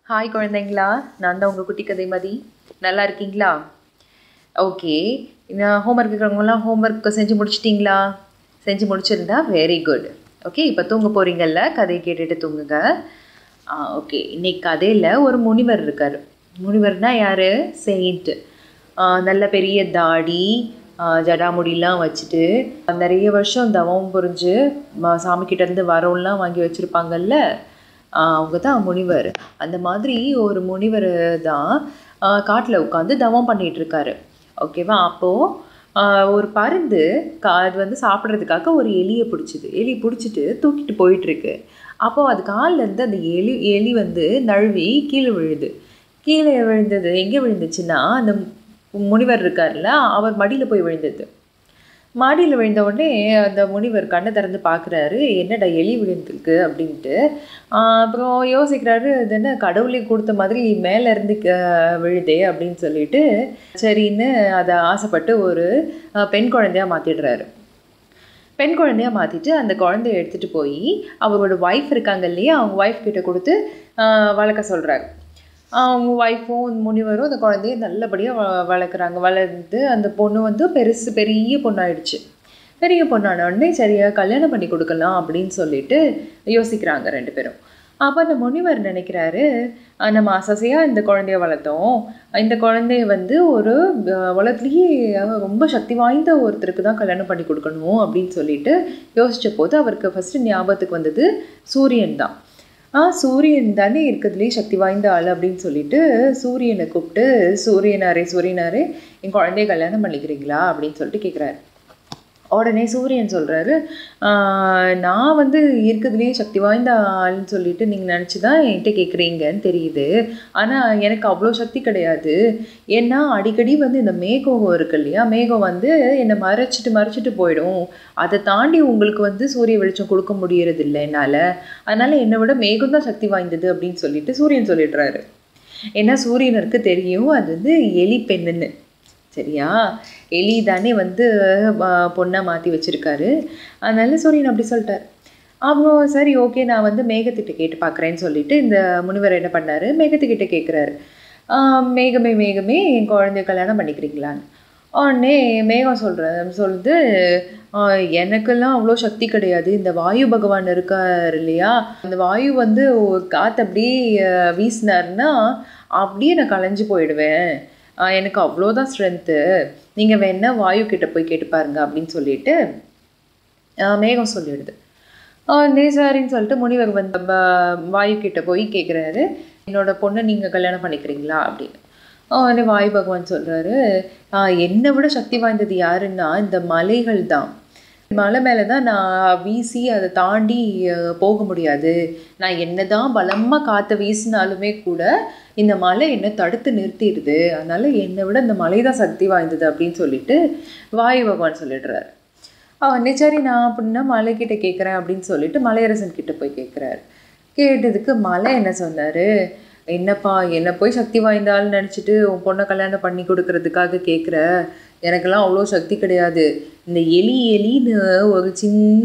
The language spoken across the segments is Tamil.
ஹாய் குழந்தைங்களா நான் தான் உங்கள் குட்டி கதை மதி நல்லா இருக்கீங்களா ஓகே நான் ஹோம்ஒர்க் இருக்கிறவங்களாம் ஹோம்ஒர்க் செஞ்சு முடிச்சிட்டிங்களா செஞ்சு முடிச்சிருந்தா வெரி குட் ஓகே இப்போ தூங்க போகிறீங்கல்ல கதையை கேட்டுட்டு தூங்குங்க ஓகே இன்னைக்கு கதையில் ஒரு முனிவர் இருக்கார் முனிவர்னா யார் செயின்ட்டு நல்ல பெரிய தாடி ஆஹ் ஜடாமுடிலாம் வச்சுட்டு நிறைய வருஷம் தவம் புரிஞ்சு ம- சாமிக்கிட்டேருந்து வரவுலாம் வாங்கி வச்சுருப்பாங்கல்ல அவங்க தான் முனிவர் அந்த மாதிரி ஒரு முனிவர் தான் காட்டில் உட்காந்து தவம் பண்ணிட்டு இருக்காரு ஓகேவா அப்போது ஒரு பருந்து கா அது வந்து சாப்பிட்றதுக்காக ஒரு எலியை பிடிச்சிது எலி பிடிச்சிட்டு தூக்கிட்டு போயிட்டுருக்கு அப்போது அது கால்ல இருந்து அந்த எலி எலி வந்து நழுவி கீழே விழுது கீழே விழுந்தது எங்கே விழுந்துச்சுன்னா அந்த முனிவர் இருக்கார்ல அவர் மடியில் போய் விழுந்தது மாடியில் விழுந்த உடனே அந்த முனிவர் கண்ணை திறந்து பார்க்குறாரு என்னடா எலி விழுந்திருக்கு அப்படின்ட்டு ஆஹ் அப்புறம் யோசிக்கிறாரு இது என்ன கடவுளே கொடுத்த மாதிரி மேலே இருந்து க- விழுதே அப்படின்னு சொல்லிட்டு சரின்னு அதை ஆசைப்பட்டு ஒரு ஆஹ் பெண் குழந்தையா மாற்றிடுறாரு பெண் குழந்தையா மாற்றிட்டு அந்த குழந்தைய எடுத்துகிட்டு போய் அவரோட ஒய்ஃப் இருக்காங்க இல்லையா அவங்க ஒய்ஃப் கிட்ட கொடுத்து ஆஹ் வளர்க்க சொல்கிறாரு அவங்க ஒய்ஃபும் முனிவரும் அந்த குழந்தைய நல்லபடியாக வ வளர்க்குறாங்க வளர்ந்து அந்த பொண்ணு வந்து பெருசு பெரிய பொண்ணாயிடுச்சு பெரிய பொண்ணான உடனே சரியாக கல்யாணம் பண்ணி கொடுக்கலாம் அப்படின்னு சொல்லிட்டு யோசிக்கிறாங்க ரெண்டு பேரும் அப்போ அந்த முனிவர் நினைக்கிறாரு "அஹ் நம்ம அசசையாக இந்த குழந்தைய வளர்த்தோம் இந்த குழந்தைய வந்து ஒரு அஹ், உலகத்துலேயே ரொம்ப சக்தி வாய்ந்த ஒருத்தருக்கு தான் கல்யாணம் பண்ணி கொடுக்கணும் அப்படின்னு சொல்லிட்டு யோசிச்ச போது அவருக்கு ஃபஸ்ட்டு ஞாபகத்துக்கு வந்தது சூரியன் தான் ஆ சூரியன் தானே இருக்கிறதுலே சக்தி வாய்ந்த ஆள் அப்படின்னு சொல்லிட்டு சூரியனை கூப்பிட்டு சூரியனாரே சூரியனாரே என் குழந்தைய கல்யாணம் பண்ணிக்கிறீங்களா அப்படின்னு சொல்லிட்டு கேட்குறாரு உடனே சூரியன் சொல்கிறாரு நான் வந்து இருக்கிறதுலே சக்தி வாய்ந்த ஆள்னு சொல்லிட்டு நீங்கள் நினச்சி தான் என்கிட்ட கேட்குறீங்கன்னு தெரியுது ஆனால் எனக்கு அவ்வளோ சக்தி கிடையாது ஏன்னா அடிக்கடி வந்து இந்த மேகம் இருக்கு இல்லையா மேகம் வந்து என்னை மறைச்சிட்டு மறைச்சிட்டு போயிடும் அதை தாண்டி உங்களுக்கு வந்து சூரிய வெளிச்சம் கொடுக்க முடியறது இல்லை என்னால் அதனால் என்னை விட மேகம் தான் சக்தி வாய்ந்தது அப்படின்னு சொல்லிட்டு சூரியன் சொல்லிடுறாரு ஏன்னா சூரியனருக்கு தெரியும் அது வந்து எலி பெண்ணுன்னு சரியா எலி தானே வந்து பொண்ணை மாற்றி வச்சிருக்காரு அதனால சூரியன் அப்படி சொல்லிட்டார் அப்புறம் சரி ஓகே நான் வந்து மேகத்திட்ட கேட்டு பார்க்குறேன்னு சொல்லிட்டு இந்த முனிவர் என்ன பண்ணாரு மேகத்துக்கிட்ட கேட்குறாரு மேகமே மேகமே என் குழந்தைய கல்யாணம் பண்ணிக்கிறீங்களான்னு உடனே மேகம் சொல்கிற சொல்லுது "ஆஹ், எனக்கெல்லாம் அவ்வளோ சக்தி கிடையாது இந்த வாயு பகவான் இருக்கார் இல்லையா அந்த வாயு வந்து ஒரு காற்று அப்படியே ஆஹ், வீசினாருன்னா அப்படியே நான் கலைஞ்சு போயிடுவேன் ஆஹ், எனக்கு அவ்வளோதான் ஸ்ட்ரென்த்து நீங்கள் வேணா வாயு கிட்ட போய் கேட்டு பாருங்க அப்படின்னு சொல்லிட்டு ஆஹ், மேகம் சொல்லிடுது உடனே சரின்னு சொல்லிட்டு முனிவர் வந்து ப- வாயு கிட்ட போய் கேட்குறாரு என்னோட பொண்ணை நீங்கள் கல்யாணம் பண்ணிக்கிறீங்களா அப்படின்னு உடனே வாயு பகவான் சொல்கிறாரு என்னை விட சக்தி வாய்ந்தது யாருன்னா இந்த மலைகள் தான் மலை மேலே தான் நான் வீசி அதை தாண்டி அஹ், போக முடியாது நான் என்னதான் பலமாக காற்றை வீசினாலுமே கூட இந்த மலை என்னை தடுத்து நிறுத்திடுது அதனால என்னை விட இந்த மலை தான் சக்தி வாய்ந்தது அப்படின்னு சொல்லிட்டு வாயு பகவான் சொல்லிடுறாரு அவனே சரி நான் அப்படின்னா மலைக்கிட்ட கேட்குறேன் அப்படின்னு சொல்லிட்டு மலையரசன் கிட்ட போய் கேட்குறாரு கேட்டதுக்கு மலை என்ன சொன்னார் என்னப்பா என்னை போய் சக்தி வாய்ந்தாள்னு நினச்சிட்டு உன் பொண்ணை கல்யாணம் பண்ணி கொடுக்கறதுக்காக கேட்குற எனக்கெல்லாம் அவ்வளோ சக்தி கிடையாது இந்த எலி எலின்னு ஒரு சின்ன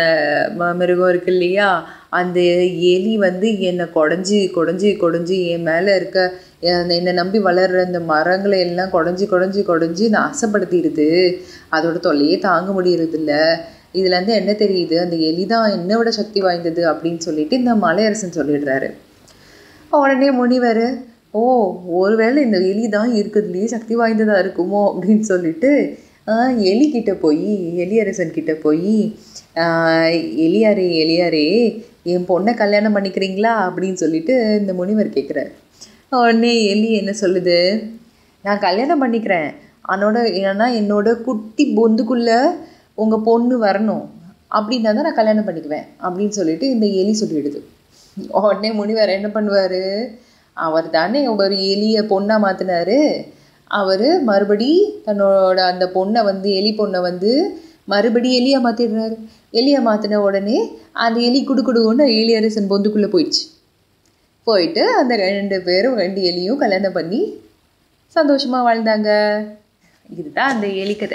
ம- மிருகம் இருக்கு இல்லையா அந்த எலி வந்து என்னை குடஞ்சி குடஞ்சி குடஞ்சி என் மேலே இருக்க என் என்னை நம்பி வளர்ற அந்த மரங்களை எல்லாம் குடஞ்சி குடஞ்சி குடஞ்சி நாசப்படுத்திடுது அதோட தொல்லையே தாங்க முடியறதில்ல இதுலேருந்து என்ன தெரியுது அந்த எலி தான் என்னை விட சக்தி வாய்ந்தது அப்படின்னு சொல்லிட்டு இந்த மலையரசன் சொல்லிடுறாரு உடனே முனிவர் ஓ ஒருவேளை இந்த எலி தான் இருக்கிறதுலையே சக்தி வாய்ந்ததாக இருக்குமோ அப்படின்னு சொல்லிட்டு ஆஹ், எலிக்கிட்ட போய் எலியரசன் கிட்ட போய் ஆஹ், எலியாரே எலியாரே என் பொண்ணை கல்யாணம் பண்ணிக்கிறீங்களா அப்படின்னு சொல்லிட்டு இந்த முனிவர் கேட்குறாரு உடனே எலி என்ன சொல்லுது நான் கல்யாணம் பண்ணிக்கிறேன் அதனோட ஏன்னா என்னோட குட்டி பொந்துக்குள்ளே உங்கள் பொண்ணு வரணும் அப்படின்னா தான் நான் கல்யாணம் பண்ணிக்குவேன் அப்படின்னு சொல்லிட்டு இந்த எலி சொல்லிடுது உடனே முனிவர் என்ன பண்ணுவார் அவர் தானே ஒரு எலியை பொண்ணாக மாற்றினாரு அவர் மறுபடி தன்னோட அந்த பொண்ணை வந்து எலி பொண்ணை வந்து மறுபடி எலியா மாற்றிடுறாரு எலியா மாற்றின உடனே அந்த எலி குடுக்குடுன்னு எலியரசன் பொந்துக்குள்ளே போயிடுச்சு போயிட்டு அந்த ரெண்டு பேரும் ரெண்டு எலியும் கல்யாணம் பண்ணி சந்தோஷமாக வாழ்ந்தாங்க இதுதான் அந்த எலி கதை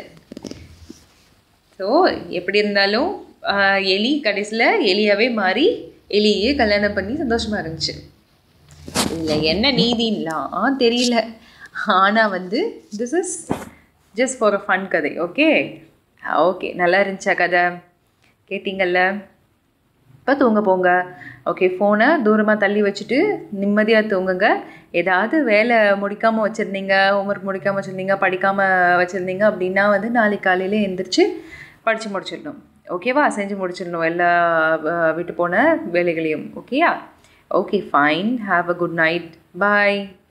ஸோ எப்படி இருந்தாலும் ஆஹ், எலி கடைசியில் எலியாவே மாறி எலியே கல்யாணம் பண்ணி சந்தோஷமாக இருந்துச்சு இதில் என்ன நீதின்லாம் தெரியல ஆனால் வந்து this is just for a fun கதை ஓகே ஓகே நல்லா இருந்துச்சா கதை கேட்டிங்கல்ல இப்போ தூங்க போங்க ஓகே ஃபோனை தூரமாக தள்ளி வச்சுட்டு நிம்மதியாக தூங்குங்க ஏதாவது வேலை முடிக்காமல் வச்சுருந்தீங்க ஹோம்ஒர்க் முடிக்காமல் வச்சுருந்தீங்க படிக்காமல் வச்சுருந்தீங்க அப்படின்னா வந்து நாளைக்கு காலையில் எழுந்திரிச்சு படித்து முடிச்சிடணும் ஓகேவா செஞ்சு முடிச்சிடணும் எல்லா அஹ், விட்டு போன வேலைகளையும் ஓகேயா okay fine have a good night bye